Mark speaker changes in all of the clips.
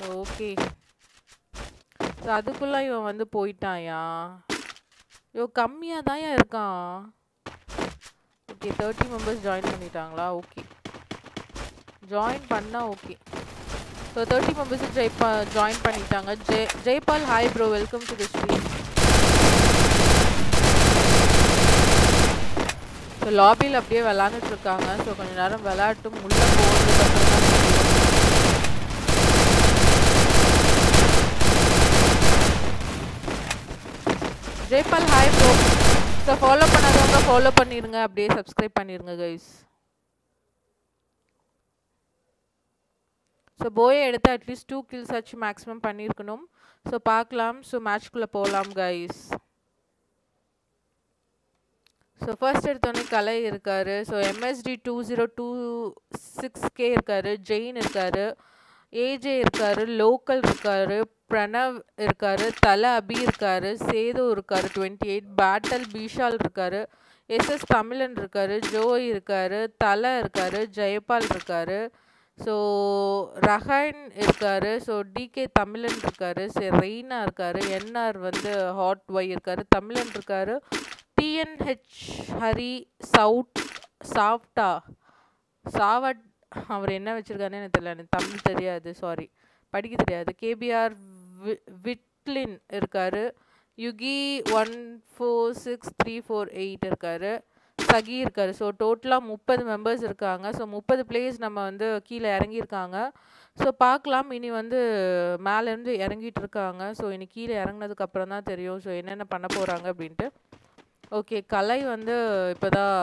Speaker 1: Okay so அதுக்குள்ள இவன் வந்து போயிட்டான்யா இவன் கம்மியாக தான் இருக்கான் ஓகே தேர்ட்டி மெம்பர்ஸ் ஜாயின் பண்ணிட்டாங்களா ஓகே ஜாயின் பண்ணால் ஓகே ஸோ தேர்ட்டி மெம்பர்ஸ் ஜெய்பா ஜாயின் பண்ணிட்டாங்க ஜெய் Jaipal hi bro welcome to the stream so லாபியில் அப்படியே விளாண்டுட்டு இருக்காங்க ஸோ கொஞ்ச நேரம் விளையாட்டும் உள்ளே போகிறதுக்கு அப்புறம் தான் தெரியும் Jaipal hi bro so follow பண்ணாதவங்க ஃபாலோ பண்ணிடுங்க அப்படியே சப்ஸ்கிரைப் பண்ணிடுங்க கைஸ் ஸோ போயை எடுத்து அட்லீஸ்ட் டூ கில்ஸ் ஆச்சு மேக்ஸிமம் பண்ணியிருக்கணும் ஸோ பார்க்கலாம் ஸோ மேட்ச்குள்ளே போகலாம் கைஸ் ஸோ ஃபர்ஸ்ட் எடுத்தோடனே கலை இருக்காரு so MST two zero two six K இருக்காரு ஜெயின் இருக்காரு ஏஜே இருக்காரு லோக்கல் இருக்காரு பிரணவ் இருக்காரு தல அபி இருக்காரு சேது இருக்காரு டுவெண்ட்டி எயிட் பேட்டல் பீஷால் இருக்காரு எஸ்எஸ் தமிழன் இருக்காரு ஜோய் இருக்காரு தல இருக்காரு ஜெயபால் இருக்காரு ஸோ ரஹான் இருக்காரு ஸோ டிகே தமிழன் இருக்காரு சரி ரெய்னா இருக்காரு என்ஆர் வந்து ஹாட் ஒய் இருக்காரு தமிழன் இருக்காரு டிஎன்ஹெச் ஹரி சவுட் சாஃப்டா சாவட் அவர் என்ன வச்சிருக்காருன்னு எனக்கு தெரியல எனக்கு தமிழ் தெரியாது சாரி படிக்க தெரியாது கேபிஆர் விட்லின் இருக்காரு Yuki one four six three four eight இருக்காரு சகி இருக்காரு ஸோ டோட்டலாக முப்பது மெம்பர்ஸ் இருக்காங்க ஸோ முப்பது பிளேயர்ஸ் நம்ம வந்து கீழே இறங்கியிருக்காங்க ஸோ பார்க்கலாம் இனி வந்து மேலேருந்து இறங்கிட்டு இருக்காங்க ஸோ இனி கீழே இறங்குனதுக்கு அப்புறம் தான் தெரியும் ஸோ என்னென்ன பண்ண போகிறாங்க அப்படின்ட்டு ஓகே கலை வந்து இப்போதான்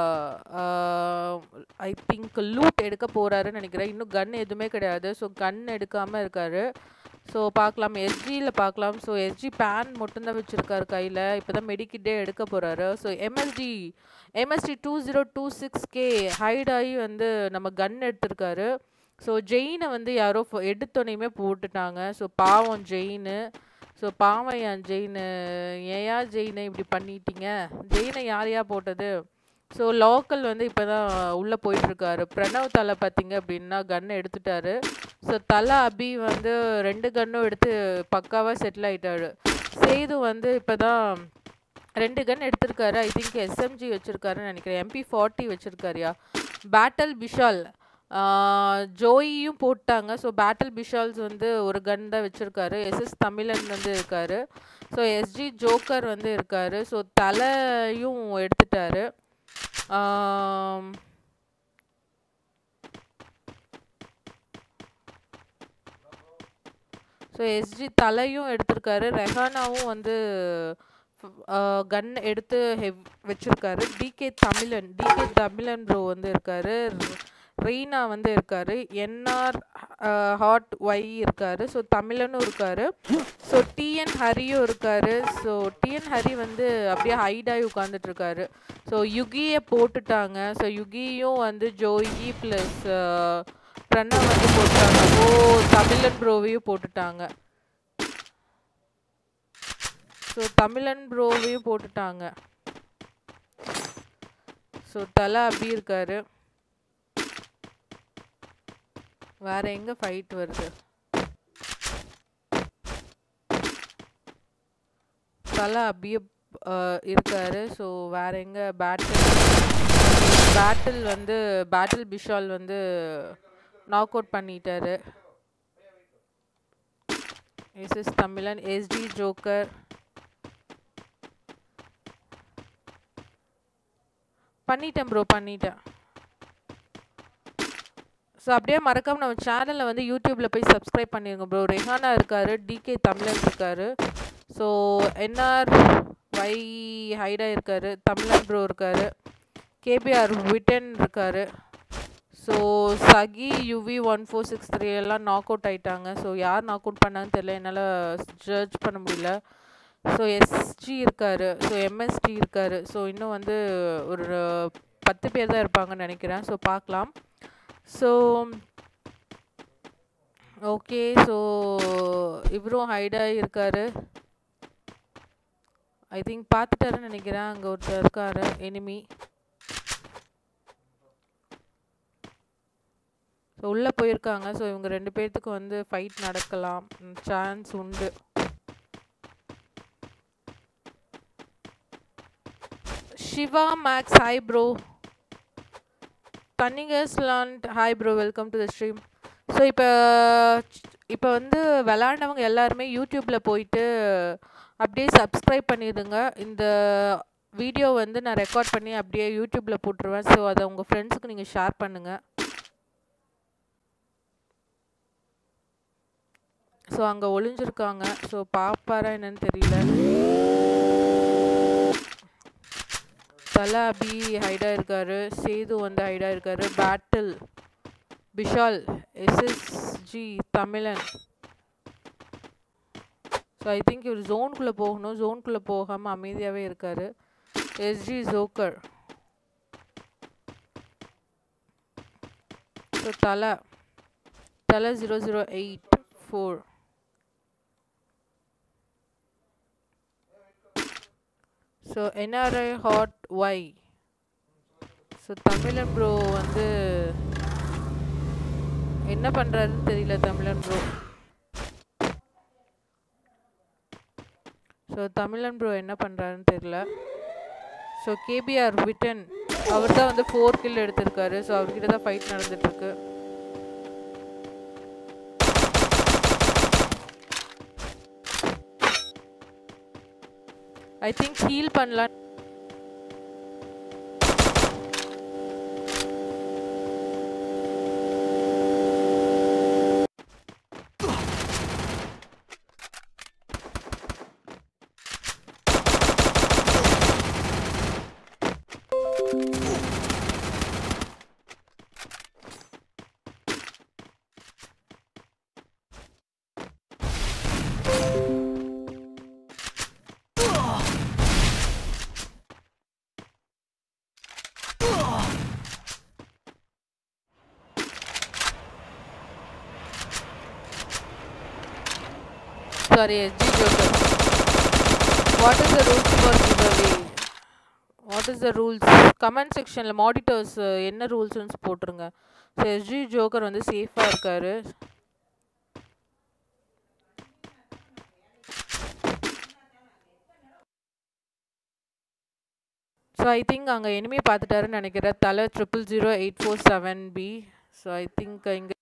Speaker 1: ஐ திங்க் லூட் எடுக்க போகிறாருன்னு நினைக்கிறேன் இன்னும் கன் எதுவுமே கிடையாது ஸோ கன் எடுக்காமல் இருக்காரு ஸோ பார்க்கலாம் எஸ்ஜியில் பார்க்கலாம் ஸோ எஸ்ஜி பேன் மட்டும்தான் வச்சுருக்காரு கையில் இப்போ தான் மெடிக்கிட்டே எடுக்க போகிறாரு so MST MST two zero two six K hide ஆகி வந்து நம்ம கன் எடுத்திருக்காரு ஸோ ஜெயினை வந்து யாரோ ஃபோ- எடுத்தோனையுமே போட்டுட்டாங்க ஸோ பாவம் ஜெயின்னு ஸோ பாவம் என் ஜெயின் ஏயா ஜெயினை இப்படி பண்ணிட்டீங்க ஜெயினை யாரையா போட்டது ஸோ லோக்கல் வந்து இப்போ தான் உள்ளே போயிட்டுருக்காரு பிரணவ் தலை பார்த்தீங்க அப்படின்னா கன் எடுத்துட்டாரு ஸோ தலை அபி வந்து ரெண்டு கன்னும் எடுத்து பக்காவாக செட்டில் ஆயிட்டாரு சேது வந்து இப்போ தான் ரெண்டு கன் எடுத்திருக்காரு ஐ திங்க் எஸ்எம்ஜி வச்சுருக்காருன்னு நினைக்கிறேன் எம்பி ஃபார்ட்டி வச்சுருக்காருயா பேட்டல் விஷால் ஆஹ் ஜோயியும் போட்டாங்க ஸோ பேட்டில் பிஷால்ஸ் வந்து ஒரு கன் தான் வச்சுருக்காரு எஸ்எஸ் தமிழன் வந்து இருக்காரு ஸோ எஸ்ஜி ஜோக்கர் வந்து இருக்காரு ஸோ தலையும் எடுத்துட்டாரு ஆம், ஸோ எஸ்ஜி தலையும் எடுத்திருக்காரு ரெஹானாவும் வந்து கன் எடுத்து ஹெவ் வச்சிருக்காரு டிகே தமிழன் டிகே தமிழன் ப்ரோ வந்து இருக்காரு ரெய்னா வந்து இருக்காரு என்ஆர் ஹாட் ஒய் இருக்காரு ஸோ தமிழனும் இருக்காரு ஸோ டிஎன் ஹரியும் இருக்காரு ஸோ டிஎன் ஹரி வந்து அப்படியே ஹைடாகி உட்காந்துட்டு இருக்காரு ஸோ யுகியை போட்டுட்டாங்க ஸோ யுகியும் வந்து ஜோயி ப்ளஸ் பிரணவ் வந்து போட்டாங்க ஓ தமிழன் ப்ரோவையும் போட்டுட்டாங்க ஸோ தமிழன் ப்ரோவையும் போட்டுட்டாங்க ஸோ தலை அப்படி இருக்காரு வேற எங்க ஃபைட் வருது தலை அப்படியே அஹ், இருக்காரு ஸோ வேற எங்க பேட்டில் பேட்டில் வந்து பேட்டில் பிஷால் வந்து நாக் அவுட் பண்ணிட்டாரு எஸ்எஸ் தமிழன் எஸ்டி ஜோக்கர் பண்ணிட்டேன் ப்ரோ பண்ணிட்டேன் ஸோ அப்படியே மறக்காம நம்ம சேனலை வந்து யூடியூப்பில் போய் சப்ஸ்கிரைப் பண்ணிருங்க ப்ரோ ரெஹானா இருக்காரு டிகே தமிழன் இருக்காரு ஸோ என்ஆர் வை ஹைடா இருக்காரு தமிழன் ப்ரோ இருக்காரு கேபிஆர் விட்டன் இருக்காரு ஸோ சகி UV one four six three எல்லாம் நாக் அவுட் ஆயிட்டாங்க ஸோ யார் நாக் அவுட் பண்ணான்னு தெரியல என்னால் ஜட்ஜ் பண்ண முடியல ஸோ எஸ்ஜி இருக்காரு ஸோ எம்எஸ்டி இருக்காரு ஸோ இன்னும் வந்து ஒரு பத்து பேர் தான் இருப்பாங்கன்னு நினைக்கிறேன் ஸோ பார்க்கலாம் ஸோ ஓகே ஸோ இவரும் ஹைடாக இருக்காரு ஐ திங்க் பார்த்துட்டாருன்னு நினைக்கிறேன் அங்கே ஒருத்தர் இருக்காரு எனிமி ஸோ உள்ளே போயிருக்காங்க ஸோ இவங்க ரெண்டு பேர்த்துக்கு வந்து ஃபைட் நடக்கலாம் சான்ஸ் உண்டு சிவா மேக்ஸ் ஹாய் ப்ரோ தன்னிகஸ்லாண்ட் hi bro welcome to the stream so இப்போ இப்போ வந்து விளாண்டவங்க எல்லாருமே யூடியூப்பில் போயிட்டு அப்படியே சப்ஸ்கிரைப் பண்ணிடுங்க இந்த வீடியோ வந்து நான் ரெக்கார்ட் பண்ணி அப்படியே யூடியூப்பில் போட்டுருவேன் ஸோ அதை உங்கள் ஃப்ரெண்ட்ஸுக்கு நீங்கள் ஷேர் பண்ணுங்கள் ஸோ அங்கே ஒளிஞ்சிருக்காங்க ஸோ பாப்பாரா என்னன்னு தெரியல தலா அபி ஹைடா இருக்காரு சேது வந்து ஹைடா இருக்காரு battle Vishal SSG Tamizhan so I think இவர் ஜோனுக்குள்ளே போகணும் ஜோனுக்குள்ளே போகாமல் அமைதியாகவே இருக்காரு எஸ்ஜி ஜோக்கர் ஸோ தலை தலை zero zero eight four so NRI hot Y so Tamizhan bro வந்து என்ன பண்ணுறாருன்னு தெரியல தமிழன் ப்ரோ ஸோ தமிழன் ப்ரோ என்ன பண்ணுறாருன்னு தெரியல ஸோ கேபிஆர் விட்டன் அவர் தான் வந்து ஃபோர் கில் எடுத்திருக்காரு ஸோ அவர்கிட்ட தான் ஃபைட் நடந்துட்டுருக்கு ஐ திங்க் ஹீல் பண்ணலாம் sorry SG Joker. What is the rules for giveaway? What is the rules? Comment செக்ஷனில் மாடிட்டர்ஸ் என்ன ரூல்ஸ்னு போட்டுருங்க ஸோ எஸ்ஜி ஜோக்கர் வந்து சேஃபாக இருக்காரு ஸோ ஐ திங்க் அங்கே எனிமே பார்த்துட்டாருன்னு நினைக்கிறேன் தலை triple zero eight four seven P so I think இங்கே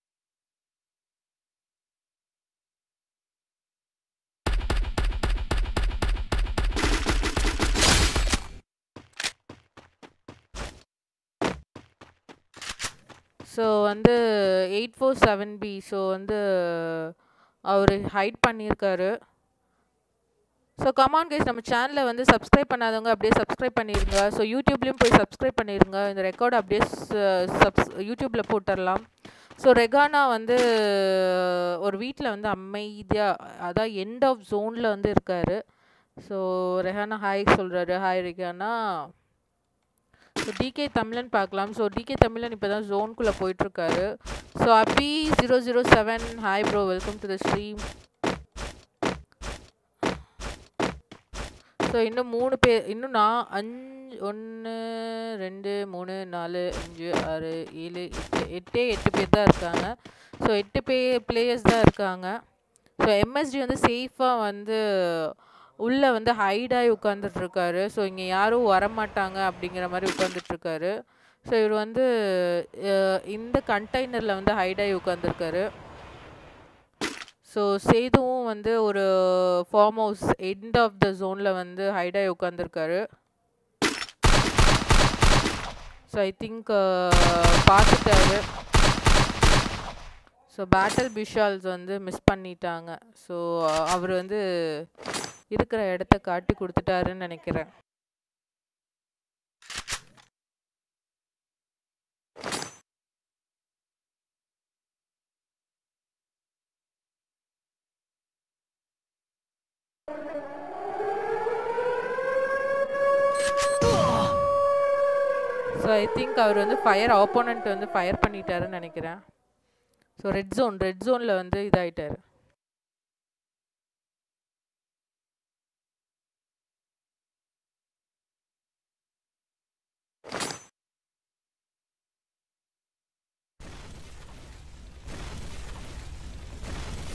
Speaker 1: ஸோ வந்து eight four seven P so வந்து அவர் ஹைட் பண்ணியிருக்காரு ஸோ கமான் கைஸ் நம்ம சேனலை வந்து சப்ஸ்கிரைப் பண்ணாதவங்க அப்படியே சப்ஸ்கிரைப் பண்ணிடுங்க ஸோ யூடியூப்லேயும் போய் சப்ஸ்கிரைப் பண்ணிடுங்க இந்த ரெக்கார்டு அப்படியே சப்ஸ் யூடியூப்பில் போட்டுடலாம் ஸோ ரெகானா வந்து ஒரு வீட்டில் வந்து அமைதியாக அதான் எண்ட் ஆஃப் ஜோனில் வந்து இருக்கார் ஸோ ரெஹானா ஹாய் சொல்கிறாரு hi Rehana so DK Tamizhan பார்க்கலாம் ஸோ டிகே தமிழன் இப்போ தான் ஜோனுக்குள்ளே போயிட்டுருக்காரு ஸோ அப்பி zero zero seven hi bro welcome to the stream so இன்னும் மூணு பேர் இன்னும் நான் அஞ்சு ஒன்று ரெண்டு மூணு நாலு அஞ்சு ஆறு ஏழு எட்டு எட்டே எட்டு பேர் தான் இருக்காங்க ஸோ எட்டு பே பிளேயர்ஸ் தான் இருக்காங்க ஸோ எம்எஸ்டி வந்து சேஃபாக வந்து உள்ளே வந்து ஹைடாகி உட்காந்துட்ருக்காரு ஸோ இங்கே யாரும் வரமாட்டாங்க அப்படிங்கிற மாதிரி உட்காந்துட்ருக்காரு ஸோ இவர் வந்து இந்த கண்டெய்னரில் வந்து ஹைடாகி உட்காந்துருக்காரு ஸோ சேதுவும் வந்து ஒரு farm house end of the ஜோனில் வந்து ஹைடாகி உட்காந்துருக்காரு ஸோ ஐ திங்க் பார்த்துட்டாரு ஸோ பேட்டல் பிஷால்ஸ் வந்து மிஸ் பண்ணிட்டாங்க ஸோ அவர் வந்து இருக்கிற இடத்த காட்டி கொடுத்துட்டாருன்னு நினைக்கிறேன் ஸோ ஐ திங்க் அவர் வந்து ஃபயர் ஆப்போனண்ட் வந்து ஃபயர் பண்ணிட்டாருன்னு நினைக்கிறேன் ஸோ ரெட் ஜோன் ரெட் ஜோனில் வந்து இதாயிட்டாரு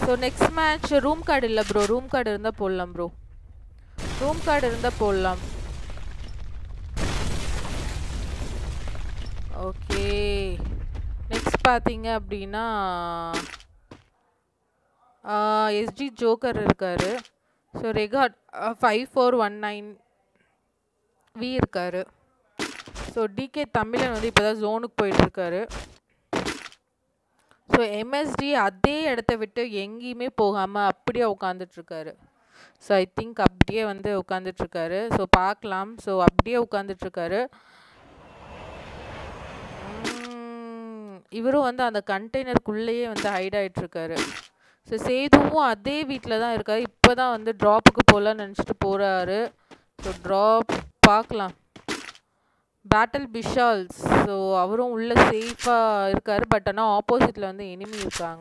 Speaker 1: so next match room card இல்லை ப்ரோ ரூம் கார்டு இருந்தால் போடலாம் ப்ரோ ரூம் கார்டு இருந்தால் போடலாம் ஓகே நெக்ஸ்ட் பார்த்தீங்க அப்படின்னா எஸ்ஜி ஜோக்கர் இருக்கார் so record five four one nine V இருக்கார் ஸோ டிகே தமிழன் வந்து இப்போ தான் ஜோனுக்கு போயிட்டுருக்காரு ஸோ எம்எஸ்டி அதே இடத்த விட்டு எங்கேயுமே போகாமல் அப்படியே உட்காந்துட்ருக்காரு ஸோ ஐ திங்க் அப்படியே வந்து உட்காந்துட்ருக்காரு ஸோ பார்க்கலாம் ஸோ அப்படியே உட்காந்துட்ருக்காரு இவரும் வந்து அந்த கண்டெய்னருக்குள்ளேயே வந்து ஹைட் ஆகிட்டுருக்காரு ஸோ சேதுவும் அதே வீட்டில் தான் இருக்காரு இப்போ தான் வந்து ட்ராப்புக்கு போகலான்னு நினச்சிட்டு போகிறாரு ஸோ ட்ராப் பார்க்கலாம் பேட்டில் பிஷால்ஸ் ஸோ அவரும் உள்ளே சேஃபாக இருக்கார் பட் ஆனால் ஆப்போசிட்டில் வந்து எனிமி இருக்காங்க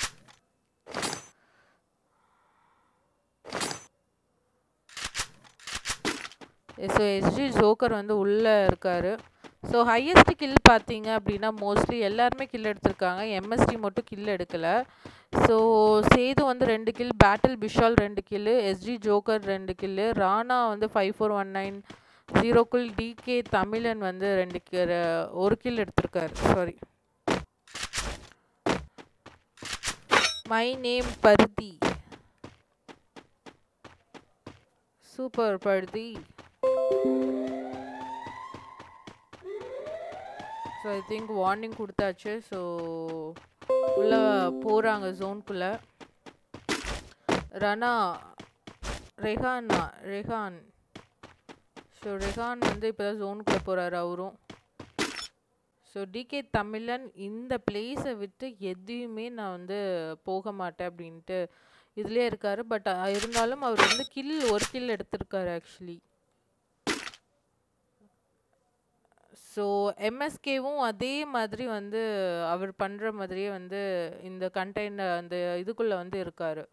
Speaker 1: ஸோ எஸ்ஜி ஜோக்கர் வந்து உள்ளே இருக்கார் ஸோ ஹையஸ்ட் கில் பார்த்தீங்க அப்படின்னா மோஸ்ட்லி எல்லாருமே கில் எடுத்திருக்காங்க எம்எஸ்டி மட்டும் கில் எடுக்கலை ஸோ சேது வந்து ரெண்டு கில் பேட்டில் பிஷால் ரெண்டு கில்லு எஸ்ஜி ஜோக்கர் ரெண்டு கில்லு ராணா வந்து ஃபைவ் ஃபோர் ஒன் நைன் ஜீரோக்குள் டிகே தமிழன் வந்து ரெண்டு ஒரு கில் எடுத்திருக்காரு sorry my name Paruthi super Paruthi so I think warning கொடுத்தாச்சு ஸோ உள்ளே போகிறாங்க ஜோனுக்குள்ளே ரனா ரெஹானா ரெஹான் ஸோ ரெஹான் வந்து இப்போ தான் ஜோனுக்குள்ளே போகிறாரு அவரும் ஸோ டிகே தமிழன் இந்த பிளேஸை விட்டு எதையுமே நான் வந்து போக மாட்டேன் அப்படின்ட்டு இதுலேயே இருக்கார் பட் இருந்தாலும் அவர் வந்து கில் ஒரு கில் எடுத்திருக்காரு ஆக்சுவலி ஸோ எம்எஸ்கேவும் அதே மாதிரி வந்து அவர் பண்ணுற மாதிரியே வந்து இந்த கண்டெய்னர் அந்த இதுக்குள்ளே வந்து இருக்கார்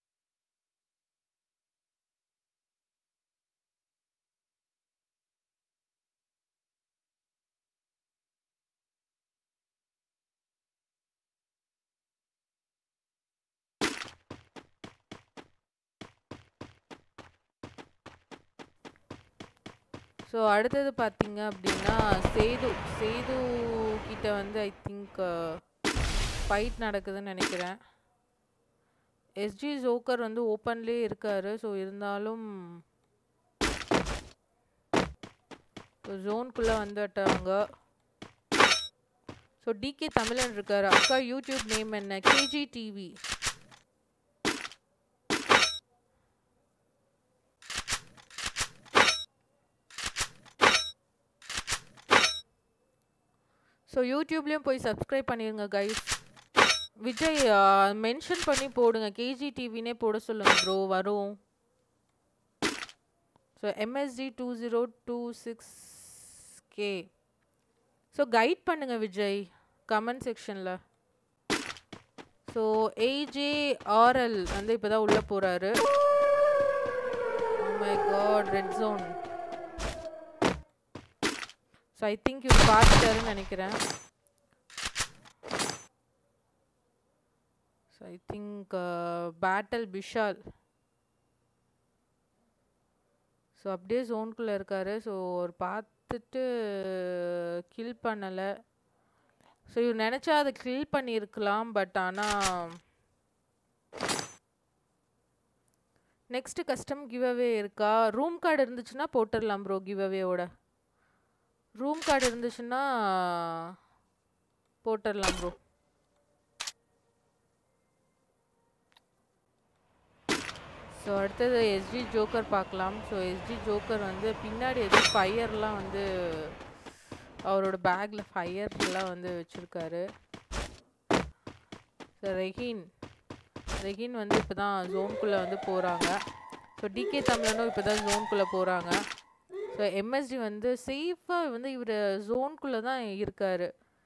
Speaker 1: ஸோ அடுத்தது பார்த்தீங்க அப்படின்னா சேது சேது கிட்ட வந்து ஐ திங்க் ஃபைட் நடக்குதுன்னு நினைக்கிறேன் எஸ்ஜி ஜோக்கர் வந்து ஓப்பன்லேயே இருக்கார் ஸோ இருந்தாலும் ஜோனுக்குள்ளே வந்துட்டாங்க ஸோ டிகே தமிழன் இருக்கார் அக்கா யூடியூப் நேம் என்ன கேஜி டிவி ஸோ யூடியூப்லேயும் போய் சப்ஸ்கிரைப் பண்ணிடுங்க கைஸ் விஜய் மென்ஷன் பண்ணி போடுங்க கேஜி டிவினே போட சொல்லுங்க ப்ரோ வரும் so MST two zero two six K so guide பண்ணுங்க விஜய் கமெண்ட் செக்ஷனில் ஸோ ஏஜே ஆர்எல் வந்து இப்போ தான் உள்ளே போகிறாரு my god red zone so I think இவர் பார்த்துட்டாருன்னு நினைக்கிறேன் so I think battle Vishal so அப்படியே ஜோனுக்குள்ளே இருக்கார் ஸோ அவர் பார்த்துட்டு கில் பண்ணலை ஸோ இவர் நினச்சா அதை கில் பண்ணியிருக்கலாம் பட் ஆனால் நெக்ஸ்ட்டு கஸ்டம் கிவ்அவே இருக்கா ரூம் கார்டு இருந்துச்சுன்னா போட்டுடலாம் ப்ரோ கிவ்அவேயோட ரூம் கார்டு இருந்துச்சுன்னா போட்டுடலாம் ப்ரோ ஸோ அடுத்தது எஸ்ஜி ஜோக்கர் பார்க்கலாம் ஸோ எஸ்ஜி ஜோக்கர் வந்து பின்னாடி எதுவும் ஃபயர்லாம் வந்து அவரோட பேக்கில் ஃபயர்லாம் வந்து வச்சுருக்காரு ஸோ ரெஹீன் ரெஹீன் வந்து இப்போ தான் ஜோனுக்குள்ளே வந்து போகிறாங்க ஸோ டிகே தமிழனும் இப்போ தான் ஜோனுக்குள்ளே போகிறாங்க ஸோ எம்எஸ்டி வந்து சேஃபாக வந்து இவர் ஜோனுக்குள்ளே தான் இருக்கார்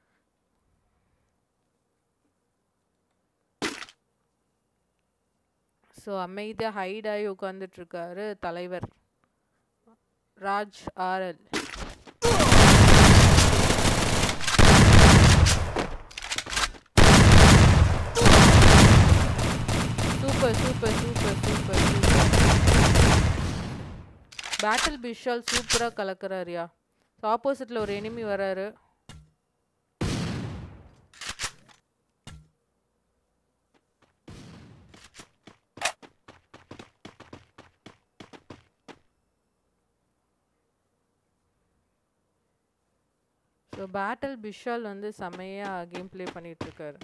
Speaker 1: ஸோ அமைதியாக ஹைடாகி உட்காந்துட்ருக்காரு தலைவர் Raj RL super super super super super battle Bishal சூப்பராக கலக்குறாருயா ஸோ ஆப்போசிட்டில் ஒரு எனிமி வராரு ஸோ பேட்டில் பிஷால் வந்து செமையாக கேம் ப்ளே பண்ணிட்டு இருக்காரு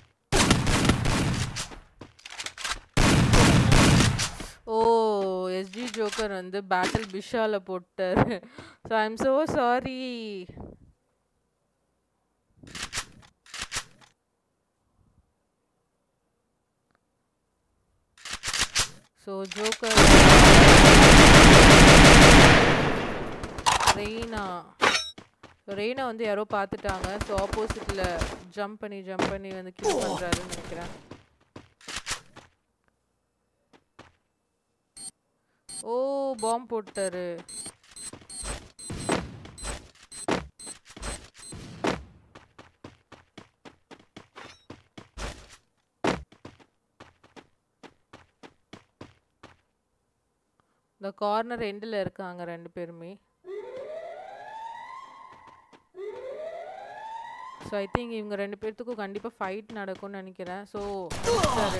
Speaker 1: ஓ எஸ்ஜி ஜோக்கர் வந்து பேட்டில் பிஷால போட்டாரு so I am so sorry so joker Raina Raina வந்து யாரோ பார்த்துட்டாங்க ஸோ ஆப்போசிட்டில் ஜம்ப் பண்ணி ஜம்ப் பண்ணி வந்து கில் பண்ணுறாருன்னு நினைக்கிறேன் ஓ பாம்பு போட்டாரு இந்த கார்னர் எண்டில் இருக்காங்க ரெண்டு பேருமே ஸோ ஐ திங்க் இவங்க ரெண்டு பேர்த்துக்கும் கண்டிப்பாக ஃபைட் நடக்கும்னு நினைக்கிறேன் ஸோ சரி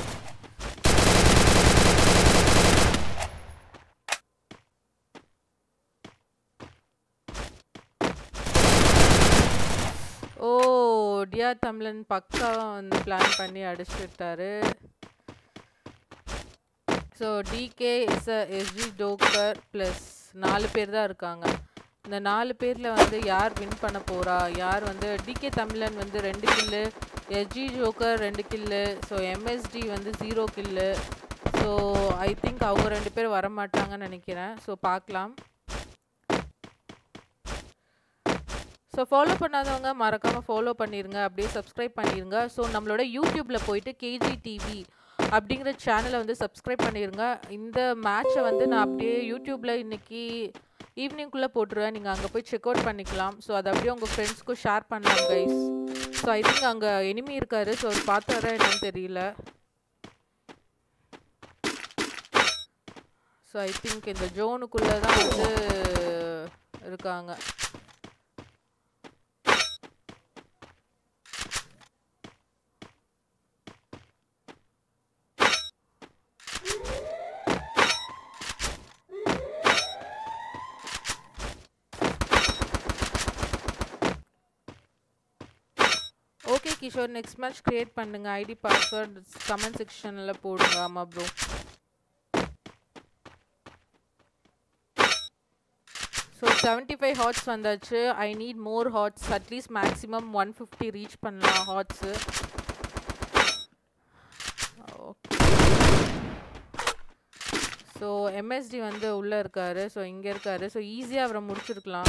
Speaker 1: ஓ டியா தமிழன் பக்கா வந்து பிளான் பண்ணி அடிச்சுட்டாரு so DK S SG joker plus நாலு பேர் தான் இருக்காங்க இந்த நாலு பேரில் வந்து யார் வின் பண்ண போகிறா யார் வந்து டிகே தமிழன் வந்து ரெண்டு கில்லு எஸ்ஜி ஜோக்கர் ரெண்டு கில்லு ஸோ எம்எஸ்டி வந்து zero kill so I think அவங்க ரெண்டு பேர் வர மாட்டாங்கன்னு நினைக்கிறேன் ஸோ பார்க்கலாம் ஸோ ஃபாலோ பண்ணாதவங்க மறக்காமல் ஃபாலோ பண்ணிடுங்க அப்படியே சப்ஸ்கிரைப் பண்ணிடுங்க ஸோ நம்மளோட யூடியூப்பில் போயிட்டு கேஜி டிவி அப்படிங்கிற சேனலை வந்து சப்ஸ்கிரைப் பண்ணிடுங்க இந்த மேட்ச்சை வந்து நான் அப்படியே யூடியூப்பில் இன்னைக்கு ஈவினிங்குள்ளே போட்டுருவேன் நீங்கள் அங்கே போய் செக் அவுட் பண்ணிக்கலாம் ஸோ அதை அப்படியே உங்கள் ஃப்ரெண்ட்ஸ்க்கும் ஷேர் பண்ணலாம் கைஸ் ஸோ ஐ திங்க் அங்கே எனிமி இருக்காரு ஸோ அவர் பார்த்தாரா என்னன்னு தெரியல ஸோ ஐ திங்க் இந்த ஜோனுக்குள்ளே தான் வந்து இருக்காங்க okay Kishore next match create பண்ணுங்க ஐடி பாஸ்வேர்ட் கமெண்ட் செக்ஷனில் போடுங்க ஆமாம் bro so seventy five hearts வந்தாச்சு I need more hearts at least maximum one fifty reach பண்ணலாம் ஹாட்ஸு ஸோ எம்எஸ்டி வந்து உள்ளே இருக்காரு ஸோ இங்கே இருக்காரு ஸோ ஈஸியாக அவரை முடிச்சிருக்கலாம்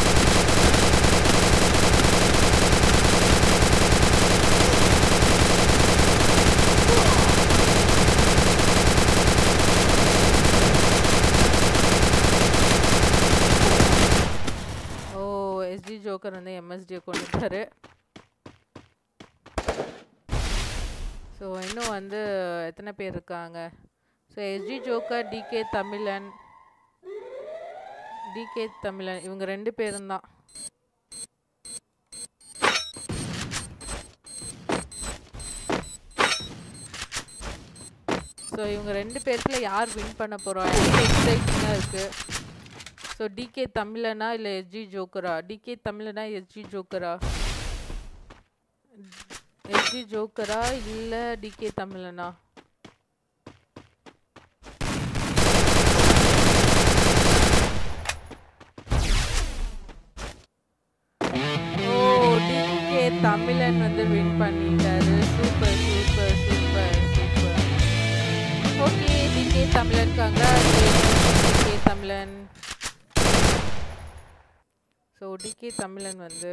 Speaker 1: ஓ எஸ்டி ஜோக்கர் வந்து எம்எஸ்டியை கொண்டுட்டாரு ஸோ இன்னும் வந்து எத்தனை பேர் இருக்காங்க so ST joker DK Tamizhan DK Tamizhan இவங்க ரெண்டு பேரும் தான் ஸோ இவங்க ரெண்டு பேர்த்துல யார் வின் பண்ண போகிறோம் எனக்கு எக்ஸைட்டிங்காக இருக்குது ஸோ டிகே தமிழனா இல்லை எஸ்ஜி ஜோக்கரா டிகே தமிழனா எஸ்ஜி ஜோக்கரா எஸ்ஜி ஜோக்கரா இல்லை டிகே தமிழனா ஓ டிகே தமிழன் வந்து வின் பண்ணிட்டாரு super super super super okay DK Tamizhan congratulation DK Tamizhan so DK Tamizhan வந்து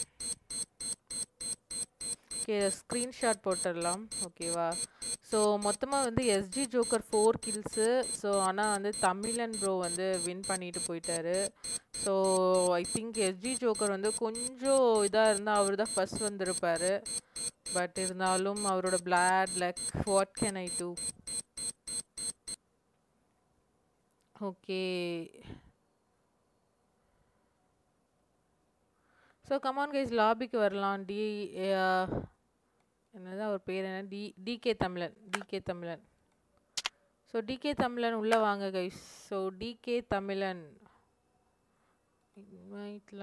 Speaker 1: ஓகே ஸ்க்ரீன்ஷாட் போட்டுடலாம் ஓகேவா ஸோ மொத்தமாக வந்து SG joker four kills so ஆனால் வந்து தமிழன் ப்ரோ வந்து வின் பண்ணிட்டு போயிட்டாரு so I think SG joker வந்து கொஞ்சம் இதாக இருந்தால் அவர் தான் ஃபஸ்ட் வந்திருப்பார் பட் இருந்தாலும் அவரோட flat luck what can I do okay so come on guys லாபிக்கு வரலாம் டி என்னது அவர் பேர் என்ன டி DK Tamizhan DK Tamizhan so DK Tamizhan உள்ளே வாங்க கைஸ் ஸோ டிகே தமிழன் இன்வைட்ல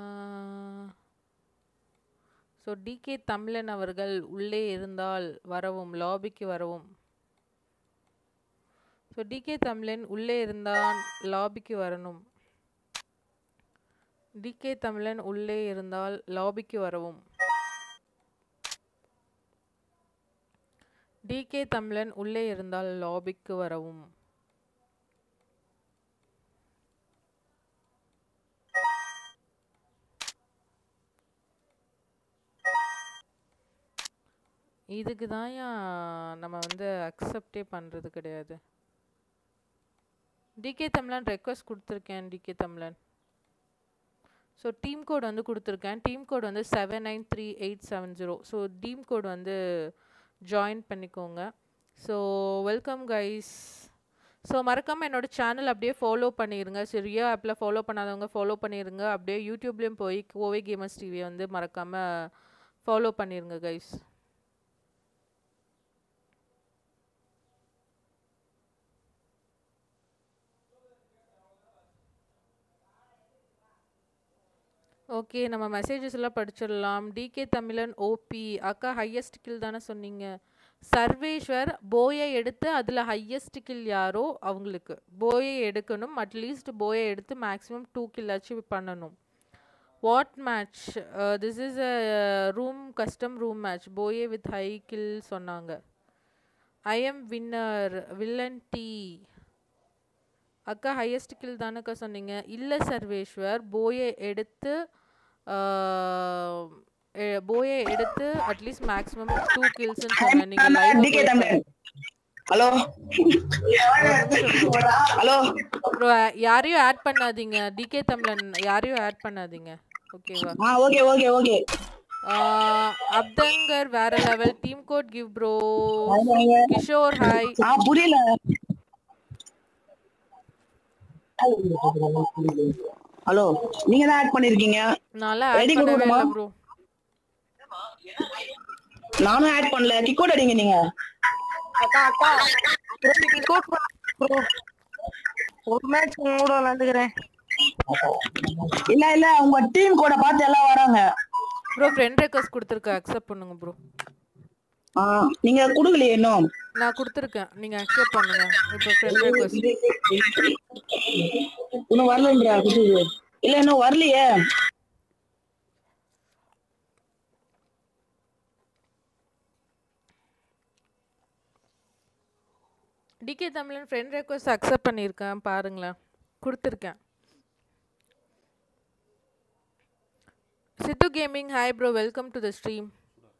Speaker 1: ஸோ டிகே தமிழன் அவர்கள் உள்ளே இருந்தால் வரவும் லாபிக்கு வரவும் ஸோ டிகே தமிழன் உள்ளே இருந்தால் லாபிக்கு வரணும் டிகே தமிழன் உள்ளே இருந்தால் லாபிக்கு வரவும் டிகே தமிழன் உள்ளே இருந்தால் லாபிக்கு வரவும் இதுக்கு தான் நம்ம வந்து அக்செப்டே பண்ணுறது கிடையாது டிகே தமிழன் ரெக்வஸ்ட் கொடுத்துருக்கேன் decay Tamizhan so team code வந்து கொடுத்துருக்கேன் டீம் கோட் வந்து seven nine three eight seven zero so team code வந்து ஜாயின் பண்ணிக்கோங்க ஸோ வெல்கம் கைஸ் ஸோ மறக்காமல் என்னோடய சேனல் அப்படியே ஃபாலோ பண்ணிடுங்க சரியா ஆப்பில் ஃபாலோ பண்ணாதவங்க ஃபாலோ பண்ணிடுங்க அப்படியே யூடியூப்லேயும் போய் கோவை கேமர்ஸ் டிவியை வந்து மறக்காமல் ஃபாலோ பண்ணிடுங்க கைஸ் ஓகே நம்ம மெசேஜஸ் எல்லாம் படிச்சிடலாம் டிகே தமிழன் ஓபி அக்கா ஹையஸ்ட் கில் தானே சொன்னீங்க சர்வேஸ்வர் போயை எடுத்து அதில் ஹையஸ்ட் கில் யாரோ அவங்களுக்கு போயை எடுக்கணும் அட்லீஸ்ட் போயை எடுத்து மேக்ஸிமம் டூ கில் ஆச்சு பண்ணணும் what match this is a room custom room match போயே வித் ஹை கில் சொன்னாங்க ஐ எம் வின்னர் வில்லன் டி அக்கா ஹையஸ்ட் கில் தானக்கா சொன்னீங்க இல்லை சர்வேஸ்வர் போயை எடுத்து போயை எடுத்து அட்லீஸ்ட் மேக்ஸிமம் டூ கில்ஸ்னு சொன்னேன் நீங்க
Speaker 2: DK Tamizhan hello hello
Speaker 1: bro யாரையும் ஆட் பண்ணாதீங்க டிகே தமிழன் யாரையும் ஆட் பண்ணாதீங்க ஓகேவா
Speaker 2: ஆ ஓகே ஓகே ஓகே
Speaker 1: அப்தங்கர் வேற level team code give bro Kishore hi
Speaker 2: ஆ புரியல ஹலோ நீங்க தான் ஆட் பண்ணிருக்கீங்க
Speaker 1: நான்லாம்
Speaker 2: Ready
Speaker 1: ஆட் பண்ணவே
Speaker 2: கொடுக்கணுமா?
Speaker 1: இல்லை ப்ரோ
Speaker 2: நானும் ஆட் பண்ணல டிக்கோட் அடிங்க நீங்க
Speaker 3: அக்கா அக்கா கோட் ப்ரோ ஒரு மேட்ச் கூட விளாண்டுக்கிறேன்
Speaker 2: இல்ல இல்ல உங்க டீம் கூட பார்த்து எல்லாம் வராங்க
Speaker 1: ப்ரோ ஃப்ரெண்ட் ரெக்வஸ்ட் கொடுத்துருக்க அக்செப்ட் பண்ணுங்க ப்ரோ
Speaker 2: ஆ, நீங்க குடுக்கலையே இன்னும்
Speaker 1: நான் கொடுத்துருக்கேன் நீங்க அக்செப்ட் பண்ணுங்க இப்போ ஃப்ரெண்ட் ரெக்வஸ்ட்
Speaker 2: இன்னும் வரலன்றா குடுக்குது இல்ல இன்னும் வரலையே
Speaker 1: டிகே தமிழன் ஃப்ரெண்ட் ரெக்வஸ்ட் அக்செப்ட் பண்ணியிருக்கேன் பாருங்களேன் கொடுத்துருக்கேன் Sidhu gaming hi bro welcome to the stream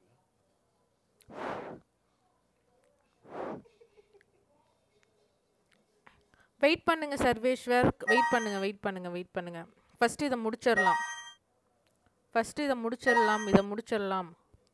Speaker 1: wait பண்ணுங்க சர்வேஸ்வர் வெயிட் பண்ணுங்க வெயிட் பண்ணுங்க வெயிட் பண்ணுங்க ஃபர்ஸ்ட் இதை முடிச்சிடலாம் ஃபர்ஸ்ட் இதை முடிச்சிடலாம் இதை முடிச்சிடலாம்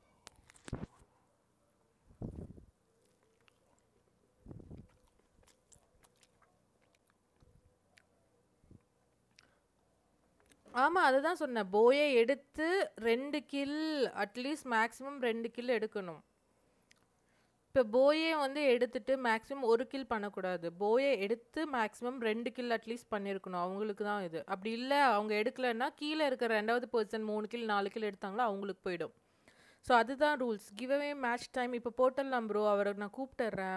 Speaker 1: ஆமாம் அதுதான் சொன்னேன் போயை எடுத்து ரெண்டு கில் அட்லீஸ்ட் மேக்ஸிமம் ரெண்டு கில் எடுக்கணும் இப்போ போயே வந்து எடுத்துட்டு மேக்ஸிமம் ஒரு கில் பண்ணக்கூடாது போயை எடுத்து மேக்ஸிமம் ரெண்டு கில் அட்லீஸ்ட் பண்ணியிருக்கணும் அவங்களுக்கு தான் இது அப்படி இல்லை அவங்க எடுக்கலைன்னா கீழே இருக்கிற ரெண்டாவது பர்சன் மூணு கில் நாலு கில் எடுத்தாங்களோ அவங்களுக்கு போயிடும் ஸோ அதுதான் rules giveaway match time இப்போ போட்டுடலாம் ப்ரோ அவரை நான் கூப்பிட்டுறேன்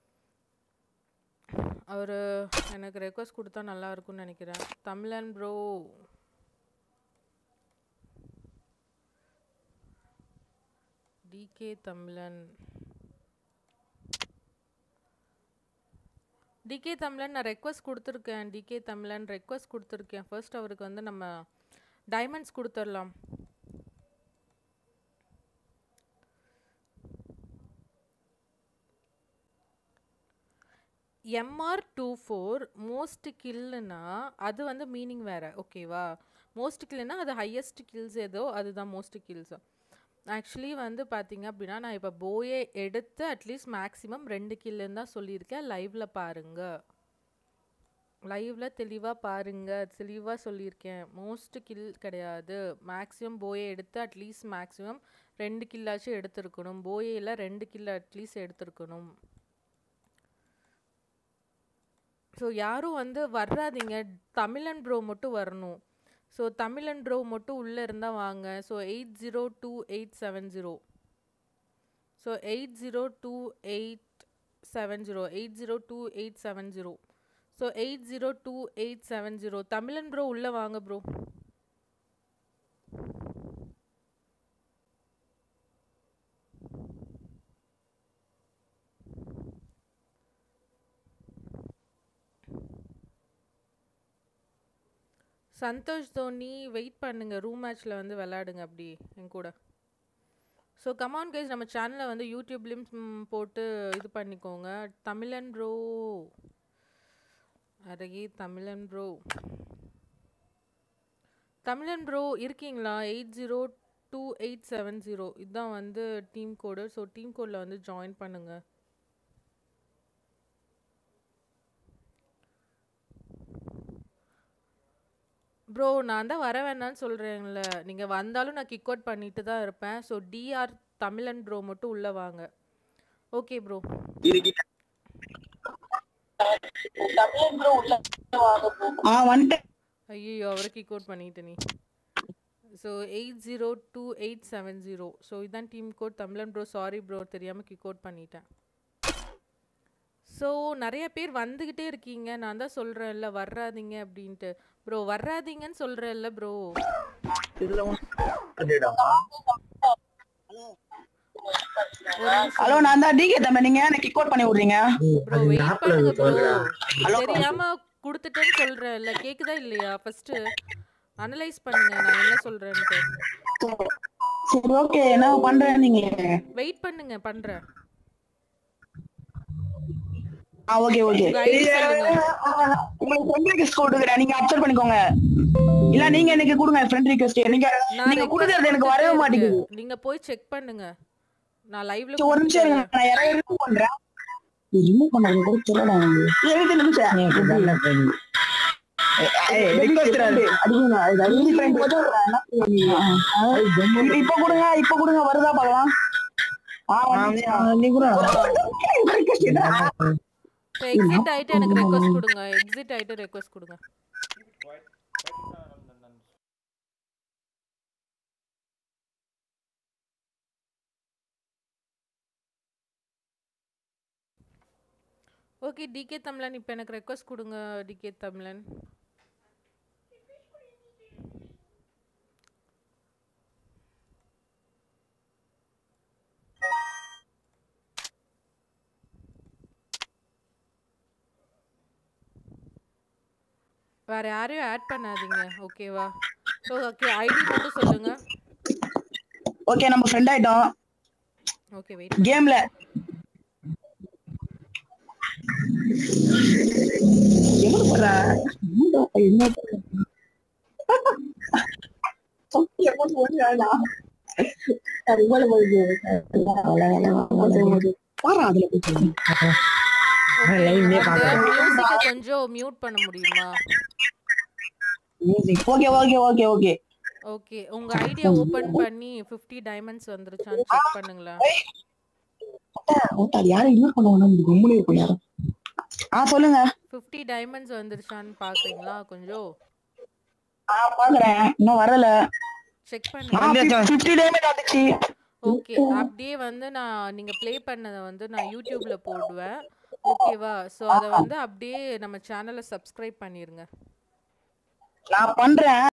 Speaker 1: அவர் எனக்கு ரெக்வஸ்ட் கொடுத்தா நல்லா இருக்கும்னு நினைக்கிறேன் தமிழன் ப்ரோ டிகே தமிழன் டிகே தமிழன் நான் ரெக்வஸ்ட் கொடுத்துருக்கேன் டிகே தமிழன் ரெக்வஸ்ட் கொடுத்துருக்கேன் ஃபர்ஸ்ட் அவருக்கு வந்து நம்ம டைமண்ட்ஸ் கொடுத்துடலாம் எம்ஆர் டூ ஃபோர் மோஸ்ட் கில்லுனா அது வந்து மீனிங் வேறு ஓகேவா மோஸ்ட் கில்லுனா அது ஹையஸ்ட் கில்ஸ் ஏதோ அதுதான் மோஸ்ட் கில்ஸ் ஆக்சுவலி வந்து பார்த்தீங்க அப்படின்னா நான் இப்போ போயே எடுத்து அட்லீஸ்ட் மேக்ஸிமம் ரெண்டு கில்லுன்னு தான் சொல்லியிருக்கேன் லைவில் பாருங்க லைவ்ல தெளிவா பாருங்க தெளிவா சொல்லியிருக்கேன் மோஸ்ட் கில் கிடையாது மேக்ஸிமம் போயை எடுத்து அட்லீஸ்ட் மேக்ஸிமம் ரெண்டு கில்லாச்சும் எடுத்திருக்கணும் போயையில் ரெண்டு கில் அட்லீஸ்ட் எடுத்திருக்கணும் ஸோ யாரும் வந்து வர்றாதீங்க தமிழன் ப்ரோ மட்டும் வரணும் ஸோ தமிழன் ப்ரோ மட்டும் உள்ளே இருந்தால் வாங்க so eight zero two eight seven zero so eight zero two eight seven zero eight zero two eight seven zero so eight zero two eight seven zero Tamizhan bro உள்ளே வாங்க bro Santhosh Dhoni wait பண்ணுங்க room மேட்ச்சில் வந்து விளையாடுங்க அப்படி என் கூட so come on guys நம்ம சேனலை வந்து யூடியூப்லேயும் போட்டு இது பண்ணிக்கோங்க தமிழன் ப்ரோ அருகே தமிழன் ப்ரோ தமிழன் ப்ரோ இருக்கீங்களா eight zero two eight seven zero இதுதான் வந்து டீம் கோடு ஸோ டீம் கோடில் வந்து ஜாயின் பண்ணுங்க ப்ரோ நான் தான் வர வேணாம்னு சொல்கிறேன்ல நீங்கள் வந்தாலும் நான் கிக் அவுட் பண்ணிட்டு தான் இருப்பேன் ஸோ டிஆர் தமிழன் ப்ரோ மட்டும் உள்ளே வாங்க ஓகே ப்ரோ
Speaker 2: ஆ வந்துட்டேன்
Speaker 1: ஐயோ அவரை கிக் அவுட் பண்ணிட்டு நீ so eight zero two eight seven zero so இதான் team code Tamizhan bro sorry bro தெரியாமல் கிக் அவுட் பண்ணிட்டேன் ஸோ நிறைய பேர் வந்துக்கிட்டே இருக்கீங்க நான் தான் சொல்கிறேன்ல வர்றாதீங்க அப்படின்ட்டு ப்ரோ வர்றாதீங்கன்னு சொல்கிறேன்ல ப்ரோ
Speaker 2: ஹலோ நான் தான் டிகே தம்பி நீங்க எனக்கு கிக் அவுட் பண்ணி விடுறீங்க
Speaker 1: ப்ரோ வெயிட் பண்ணுங்க ப்ரோ தெரியாம கொடுத்துட்டேன்னு சொல்றேன்ல கேக்குதா இல்லையா ஃபர்ஸ்ட் அனலைஸ் பண்ணுங்க நான் என்ன சொல்றேன்ட்டு
Speaker 2: சரி ஓகே என்ன பண்றேன் நீங்க
Speaker 1: வெயிட் பண்ணுங்க பண்றேன்
Speaker 2: ஆ ஓகே ஓகே
Speaker 1: உங்க ID சொல்லுங்க
Speaker 2: உங்களுக்கு ஃப்ரெண்ட் ரிக்வெஸ்ட் கொடுக்குறேன் நீங்க அக்செப்ட் பண்ணிக்கோங்க இல்ல நீங்க எனக்கு கொடுங்க ஃப்ரெண்ட் ரிக்வெஸ்ட் நீங்க
Speaker 1: நான்
Speaker 2: நீங்க
Speaker 1: request
Speaker 2: கொடுக்கறது எனக்கு வரவே
Speaker 1: கொடுத்துட்டே
Speaker 2: மாட்டேங்குது
Speaker 1: இருக்கேன். நீங்க போய் செக் பண்ணுங்க நான் லைவ்ல
Speaker 2: சரி, ஒரு நிமிஷம் இருங்க நான் யாராவது ரிமூவ் பண்றேன் ரிமூவ் பண்ணது கூட சொல்லடா எழுதி நிமிஷம் இப்ப கொடுங்க இப்ப கொடுங்க வருதா பாக்கலாம்
Speaker 1: எக்ஸிட் ஆயிட்டு எனக்கு ரெக்வஸ்ட் கொடுங்க எக்ஸிட் ஆயிட்டு ரெக்வஸ்ட் கொடுங்க ஓகே டிகே தமிழன் இப்போ எனக்கு ரெக்வஸ்ட் கொடுங்க டிகே தமிழன் வேற யாரையும் ஆட் பண்ணாதீங்க ஓகேவா ஸோ ஓகே ஐடி மட்டும் சொல்லுங்க
Speaker 2: ஓகே நம்ம ஃப்ரெண்ட் ஆயிட்டோம்
Speaker 1: ஓகே வெயிட்
Speaker 2: கேம்ல என்ன பண்ற என்ன பண்ற? சொத்தி எப்படி ஓடுறானா? அது போல போகுது. பாரா அதுல போய் சொல்லு.
Speaker 1: மியூசிக்கை கொஞ்சம் மியூட் பண்ண முடியுமா
Speaker 2: Music. Okay okay okay okay
Speaker 1: okay உங்க ஐடியா ஓபன் பண்ணி 50 டைமண்ட்ஸ் வந்துருச்சான்னு செக் பண்ணுங்களேன்
Speaker 2: அது யாரும் இன்னும் பண்ணுவாங்க இது கும்பலே இருக்கும் யாரும் ஆ சொல்லுங்க
Speaker 1: 50 டைமண்ட்ஸ் வந்துருச்சான்னு பாக்குறீங்களா கொஞ்சம்
Speaker 2: ஆ பாக்குறேன் இன்னும் வரல
Speaker 1: செக் பண்ணுங்க
Speaker 2: பிப்டி டேமேஜ் வந்துச்சு
Speaker 1: ஓகே அப்படியே வந்து நான் நீங்க ப்ளே பண்ணதை வந்து நான் யூடியூப்ல போடுவேன் ஓகேவா ஸோ அதை வந்து அப்படியே நம்ம சேனலை சப்ஸ்கிரைப் பண்ணிருங்க
Speaker 2: நான் பண்றேன்